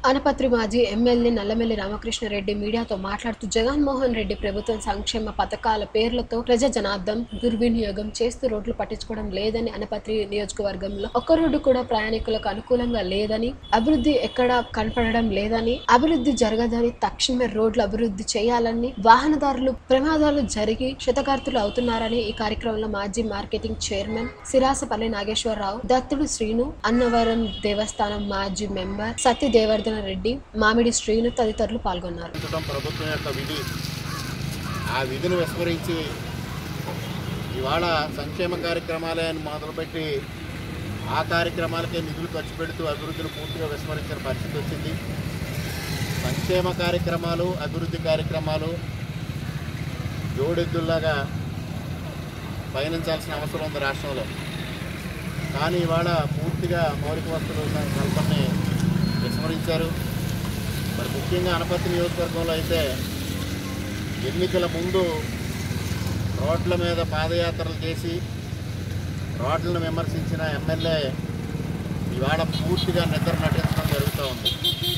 అనపత్రి మాజీ ఎమ్మెల్యే నల్లమెల్లి రామకృష్ణారెడ్డి మీడియాతో మాట్లాడుతూ జగన్మోహన్ రెడ్డి ప్రభుత్వం సంక్షేమ పథకాల పేర్లతో ప్రజా జనార్దం దుర్వినియోగం చేస్తూ రోడ్లు పట్టించుకోవడం లేదని అనపత్రి నియోజకవర్గంలో ఒక్క రోడ్డు కూడా ప్రయాణికులకు అనుకూలంగా లేదని అభివృద్ధి ఎక్కడ కనపడడం లేదని అభివృద్ధి జరగదని తక్షణమే రోడ్లు అభివృద్ధి చేయాలని వాహనదారులు ప్రమాదాలు జరిగి క్షతగార్తులు అవుతున్నారని ఈ కార్యక్రమంలో మాజీ మార్కెటింగ్ చైర్మన్ సిరాసపల్లి నాగేశ్వరరావు దత్తుడు శ్రీను అన్నవరం దేవస్థానం మాజీ మెంబర్ సత్య దేవర్ధన రెడ్డి మామిడి శ్రీను తదితరులు పాల్గొన్నారు ఉంచడం ప్రభుత్వం యొక్క విధి ఆ విధిని విస్మరించి ఇవాళ సంక్షేమ కార్యక్రమాలే అని మొదలుపెట్టి ఆ కార్యక్రమాలకే నిధులు ఖర్చు పెడుతూ అభివృద్ధిని పూర్తిగా విస్మరించిన పరిస్థితి వచ్చింది సంక్షేమ కార్యక్రమాలు అభివృద్ధి కార్యక్రమాలు జోడెద్దుల్లాగా పయనించాల్సిన అవసరం ఉంది రాష్ట్రంలో కానీ ఇవాళ పూర్తిగా మౌలిక వస్తువుల కల్పనని విస్మరించారు మరి ముఖ్యంగా అనపత్తి నియోజకవర్గంలో అయితే ఎన్నికల ముందు రోడ్ల మీద పాదయాత్రలు చేసి రోడ్లను విమర్శించిన ఎమ్మెల్యే ఇవాళ పూర్తిగా నిద్ర నటించడం జరుగుతూ ఉంది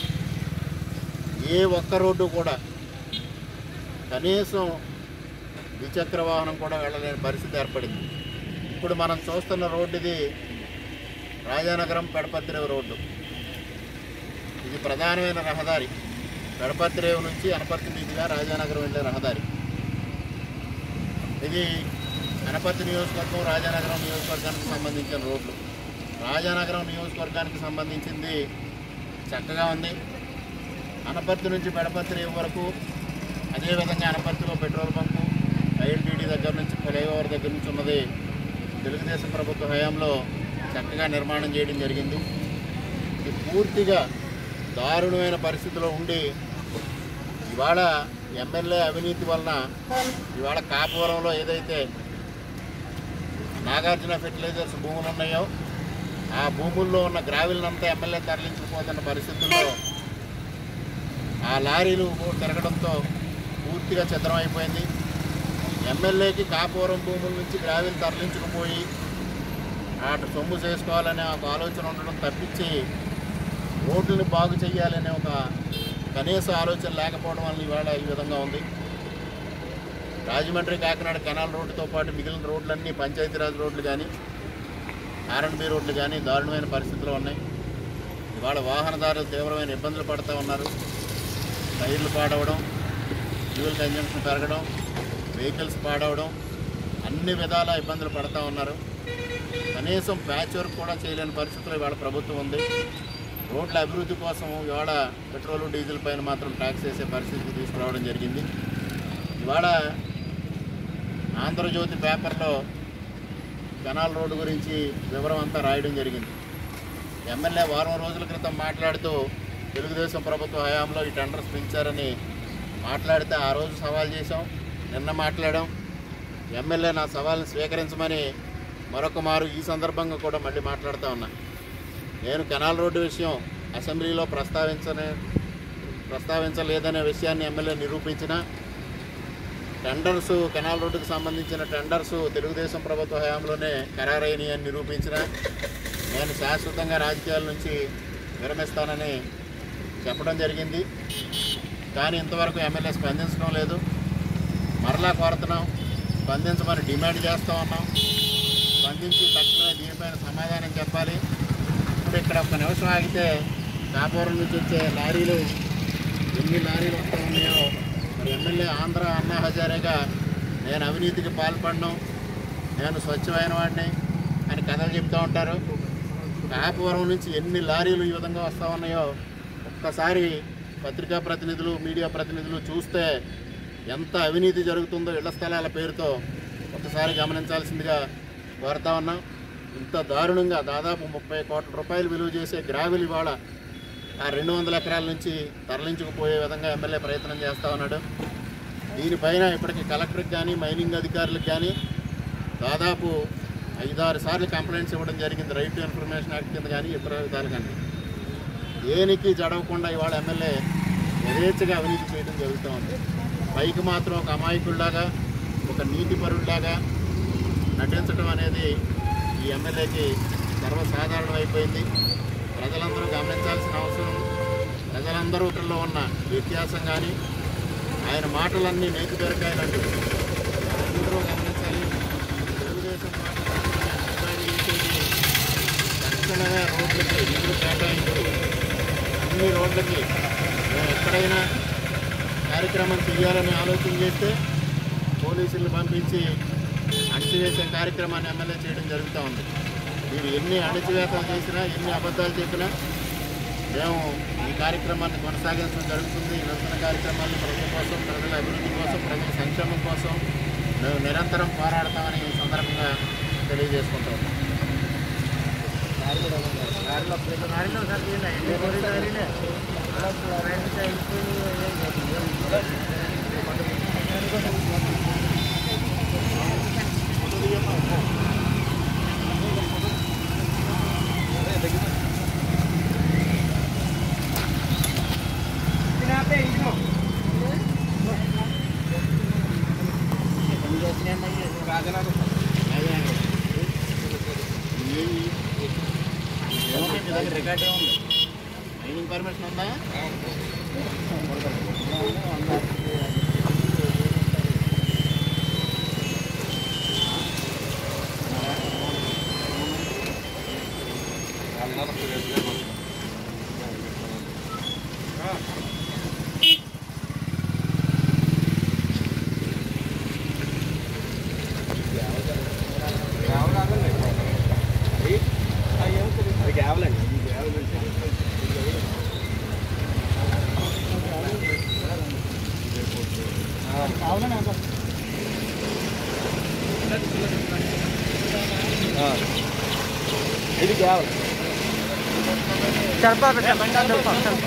ఏ ఒక్క రోడ్డు కూడా కనీసం ద్విచక్ర వాహనం కూడా వెళ్ళలేని పరిస్థితి ఏర్పడింది ఇప్పుడు మనం చూస్తున్న రోడ్డు ఇది రాజానగరం పెడపత్తిరేవు రోడ్డు ఇది ప్రధానమైన రహదారి పెడపత్తిరేవు నుంచి అనపర్తి మీదుగా రాజానగరం వెళ్ళే రహదారి ఇది అనపర్తి నియోజకవర్గం రాజానగరం నియోజకవర్గానికి సంబంధించిన రోడ్లు రాజానగరం నియోజకవర్గానికి సంబంధించింది చక్కగా ఉంది అనపర్తి నుంచి పెడపత్తిరేవు వరకు అదేవిధంగా అనపర్తిలో పెట్రోల్ బంకు ఐఎల్టీడీ దగ్గర నుంచి ఫ్లైఓవర్ దగ్గర నుంచి ఉన్నది తెలుగుదేశం ప్రభుత్వ హయాంలో చక్కగా నిర్మాణం చేయడం జరిగింది ఇది పూర్తిగా దారుణమైన పరిస్థితిలో ఉండి ఇవాళ ఎమ్మెల్యే అవినీతి వలన ఇవాళ కాపువరంలో ఏదైతే నాగార్జున ఫెర్టిలైజర్స్ భూములు ఉన్నాయో ఆ భూముల్లో ఉన్న గ్రావిల్నంతా ఎమ్మెల్యే తరలించుకుపోతున్న పరిస్థితుల్లో ఆ లారీలు తిరగడంతో పూర్తిగా చిత్రం అయిపోయింది ఎమ్మెల్యేకి కాపురం భూముల నుంచి గ్రావిల్ తరలించుకుపోయి అటు సొమ్ము చేసుకోవాలనే ఒక ఆలోచన ఉండడం తప్పించి రోడ్లను బాగు చేయాలనే ఒక కనీస ఆలోచన లేకపోవడం వల్ల ఇవాళ ఈ విధంగా ఉంది రాజమండ్రి కాకినాడ కెనాల్ రోడ్డుతో పాటు మిగిలిన రోడ్లన్నీ పంచాయతీరాజ్ రోడ్లు కానీ ఆర్ఎండ్బి రోడ్లు కానీ దారుణమైన పరిస్థితిలో ఉన్నాయి ఇవాళ వాహనదారులు తీవ్రమైన ఇబ్బందులు పడుతూ ఉన్నారు టైర్లు పాడవడం ఫ్యూల్ కన్జంప్షన్ పెరగడం వెహికల్స్ పాడవడం అన్ని విధాల ఇబ్బందులు పడుతూ ఉన్నారు కనీసం ప్యాచ్ వర్క్ కూడా చేయలేని పరిస్థితుల్లో ఇవాళ ప్రభుత్వం ఉంది రోడ్ల అభివృద్ధి కోసం ఇవాళ పెట్రోల్ డీజిల్ పైన మాత్రం ట్యాక్స్ వేసే పరిస్థితికి తీసుకురావడం జరిగింది ఇవాళ ఆంధ్రజ్యోతి పేపర్లో కెనాల్ రోడ్డు గురించి వివరం అంతా రాయడం జరిగింది ఎమ్మెల్యే వారం రోజుల క్రితం మాట్లాడుతూ తెలుగుదేశం ప్రభుత్వ హయాంలో ఈ టెండర్స్ పెంచారని మాట్లాడితే ఆ రోజు సవాల్ చేశాం నిన్న మాట్లాడాం ఎమ్మెల్యే నా సవాల్ని స్వీకరించమని మరొక మారు ఈ సందర్భంగా కూడా మళ్ళీ మాట్లాడుతూ ఉన్నా నేను కెనాల్ రోడ్డు విషయం అసెంబ్లీలో ప్రస్తావించనే ప్రస్తావించలేదనే విషయాన్ని ఎమ్మెల్యే నిరూపించిన టెండర్స్ కెనాల్ రోడ్డుకు సంబంధించిన టెండర్స్ తెలుగుదేశం ప్రభుత్వ హయాంలోనే ఖరారైనవి అని నిరూపించిన నేను శాశ్వతంగా రాజకీయాల నుంచి విరమిస్తానని చెప్పడం జరిగింది కానీ ఇంతవరకు ఎమ్మెల్యే స్పందించడం లేదు మరలా కోరుతున్నాం స్పందించమని డిమాండ్ చేస్తూ ఉన్నాం స్పందించి తక్షణమే దీనిపైన సమాధానం చెప్పాలి ఇప్పుడు ఇక్కడ ఒక నిమిషం ఆగితే కాపురం నుంచి వచ్చే లారీలు ఎన్ని లారీలు వస్తూ ఉన్నాయో మరి ఎమ్మెల్యే ఆంధ్ర అన్నా హజారేగా నేను అవినీతికి పాల్పడను నేను స్వచ్ఛమైన వాడిని అని కథలు చెప్తూ ఉంటారు కాపువరం నుంచి ఎన్ని లారీలు ఈ విధంగా వస్తూ ఉన్నాయో ఒక్కసారి పత్రికా ప్రతినిధులు మీడియా ప్రతినిధులు చూస్తే ఎంత అవినీతి జరుగుతుందో ఇళ్ల స్థలాల పేరుతో ఒకసారి గమనించాల్సిందిగా కోరుతా ఉన్నాం ఇంత దారుణంగా దాదాపు ముప్పై కోట్ల రూపాయలు విలువ చేసే గ్రావిల్ ఇవాళ ఆ రెండు వందల ఎకరాల నుంచి తరలించుకుపోయే విధంగా ఎమ్మెల్యే ప్రయత్నం చేస్తూ ఉన్నాడు దీనిపైన ఇప్పటికి కలెక్టర్కి కానీ మైనింగ్ అధికారులకు కానీ దాదాపు ఐదారు సార్లు కంప్లైంట్స్ ఇవ్వడం జరిగింది రైట్ టు ఇన్ఫర్మేషన్ యాక్ట్ కింద కానీ ఇతర విధాలు కానీ దేనికి జడవకుండా ఇవాళ ఎమ్మెల్యే యథేచ్ఛగా అవినీతి చేయడం జరుగుతూ ఉంది పైకి మాత్రం ఒక అమాయకుల్లాగా ఒక నీతిపరుల్లాగా నటించడం అనేది ఈ ఎమ్మెల్యేకి సర్వసాధారణం అయిపోయింది ప్రజలందరూ గమనించాల్సిన అవసరం ప్రజలందరూలో ఉన్న వ్యత్యాసం కానీ ఆయన మాటలన్నీ నేతి పెరకాయలంటూ అందరూ గమనించాలి తెలుగుదేశం పార్టీ చేసేది తక్షణమే రోడ్లకి నిధులు కేటాయించు అన్ని రోడ్లకి మేము ఎక్కడైనా కార్యక్రమం చేయాలని ఆలోచన చేస్తే పోలీసులు పంపించి అణచివేసే కార్యక్రమాన్ని ఎమ్మెల్యే చేయడం జరుగుతూ ఉంది మీరు ఎన్ని అణచివేతలు చేసినా ఎన్ని అబద్ధాలు చెప్పినా మేము ఈ కార్యక్రమాన్ని కొనసాగించడం జరుగుతుంది ఈ నూతన కార్యక్రమాన్ని ప్రజల కోసం ప్రజల అభివృద్ధి కోసం ప్రజల సంక్షేమం కోసం మేము నిరంతరం పోరాడతామని ఈ సందర్భంగా తెలియజేసుకుంటాం రికార్డ్ ఏముంది మైనింగ్ పర్మిషన్ ఉందా ఇది కేవలం చర్పా పెట్ట చర్పా చర్పా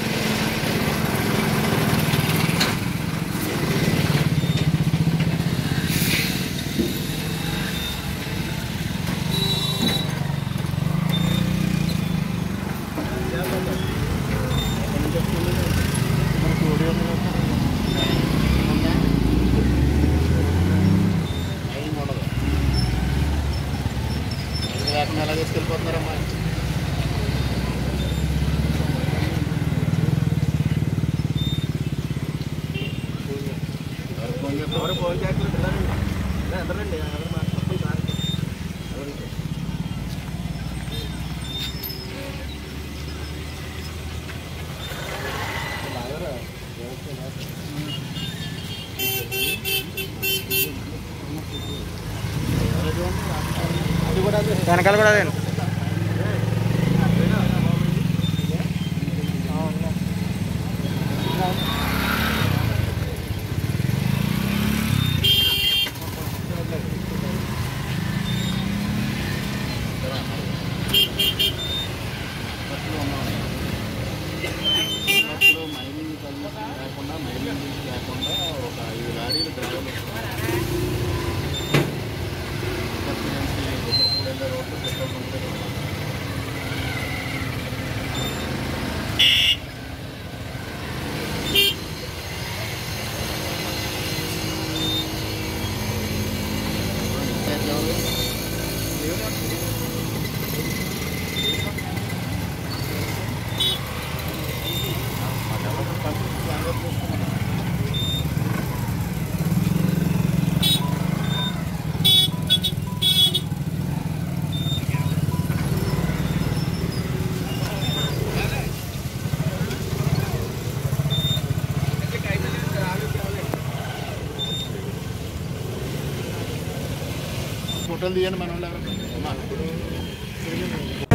మైనింగ్ ఉండదు మైనింగ్ లేకుండా ఎలా తీసుకెళ్ళిపోతున్నారమ్మా ఎవరు ఫోన్ చేస్తారు? వెనకాల కూడా అదే అప్పట్లో మైనింగ్ పర్మిషన్ లేకుండా మైనింగ్ లీజ్ లేకుండా ఒక ఐదు లారీలు డ్రైవర్లు వెళ్ళే రోడ్లు పెట్రోల్ బంక్ దగ్గర ఉన్నాయి. ఇన్ఛార్జ్ ఎవరు? ఫోటోలు తీయండి మన వాళ్ళు ఎవరు? అమ్మా.